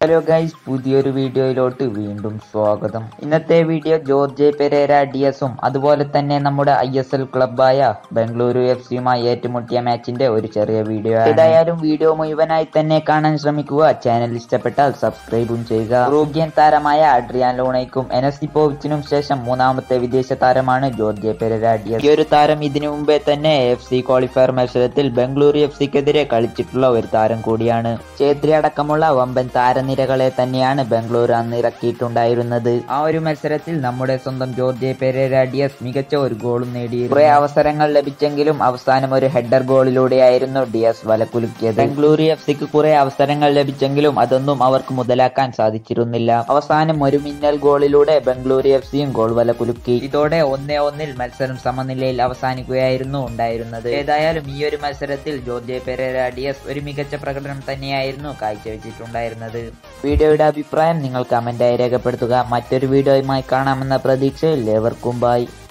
hello guys പുതിയൊരു വീഡിയോയിലോട്ട് വീണ്ടും സ്വാഗതം ഇന്നത്തെ വീഡിയോ ജോർജ് പെരേര ഡി എസും അതുപോലെ തന്നെ നമ്മുടെ ഐ എസ് എൽ ക്ലബായ ബംഗളൂരു എഫ് സിയുമായി ഏറ്റുമുട്ടിയ മാച്ചിന്റെ ഒരു ചെറിയ വീഡിയോ ഏതായാലും വീഡിയോ മുഴുവനായി തന്നെ കാണാൻ ശ്രമിക്കുക ചാനൽ ഇഷ്ടപ്പെട്ടാൽ സബ്സ്ക്രൈബും ചെയ്യുക റൂഗ്യൻ താരമായ അഡ്രിയാൻ ലോണയ്ക്കും എനസിപ്പോവിച്ചിനും ശേഷം മൂന്നാമത്തെ വിദേശ താരമാണ് ജോർജ് പെരേര ഡി എസ് ഈ ഒരു താരം ഇതിനു മുമ്പേ തന്നെ എഫ് സി ക്വാളിഫയർ മത്സരത്തിൽ ബംഗളൂരു എഫ് സിക്കെതിരെ കളിച്ചിട്ടുള്ള ഒരു താരം കൂടിയാണ് ഛേത്രി അടക്കമുള്ള വമ്പൻ താരനിരകളെ തന്നെയാണ് ബംഗളൂരു അന്ന് ഇറക്കിയിട്ടുണ്ടായിരുന്നത് ആ ഒരു മത്സരത്തിൽ നമ്മുടെ സ്വന്തം ജോർജെ പെരേര ഡിയസ് മികച്ച ഒരു ഗോളും നേടി കുറെ അവസരങ്ങൾ ലഭിച്ചെങ്കിലും അവസാനം ഒരു ഹെഡർ ഗോളിലൂടെയായിരുന്നു ഡിയസ് വലക്കുലുക്കിയത് ബംഗളൂരു എഫ് സിക്ക് കുറെ അവസരങ്ങൾ ലഭിച്ചെങ്കിലും അതൊന്നും അവർക്ക് മുതലാക്കാൻ സാധിച്ചിരുന്നില്ല അവസാനം ഒരു മിന്നൽ ഗോളിലൂടെ ബംഗളൂരു എഫ് സിയും ഗോൾ വല കുലുക്കി ഇതോടെ ഒന്നേ ഒന്നിൽ മത്സരം സമനിലയിൽ അവസാനിക്കുകയായിരുന്നു ഉണ്ടായിരുന്നത് ഏതായാലും ഈ ഒരു മത്സരത്തിൽ ജോർജെ പെരേര ഡിയസ് ഒരു മികച്ച പ്രകടനം തന്നെയായിരുന്നു കാഴ്ചവെച്ചിട്ടുണ്ടായിരുന്നത് വീഡിയോയുടെ അഭിപ്രായം നിങ്ങൾ കമന്റായി രേഖപ്പെടുത്തുക മറ്റൊരു വീഡിയോയുമായി കാണാമെന്ന പ്രതീക്ഷയിൽ ഏവർക്കും ബായ്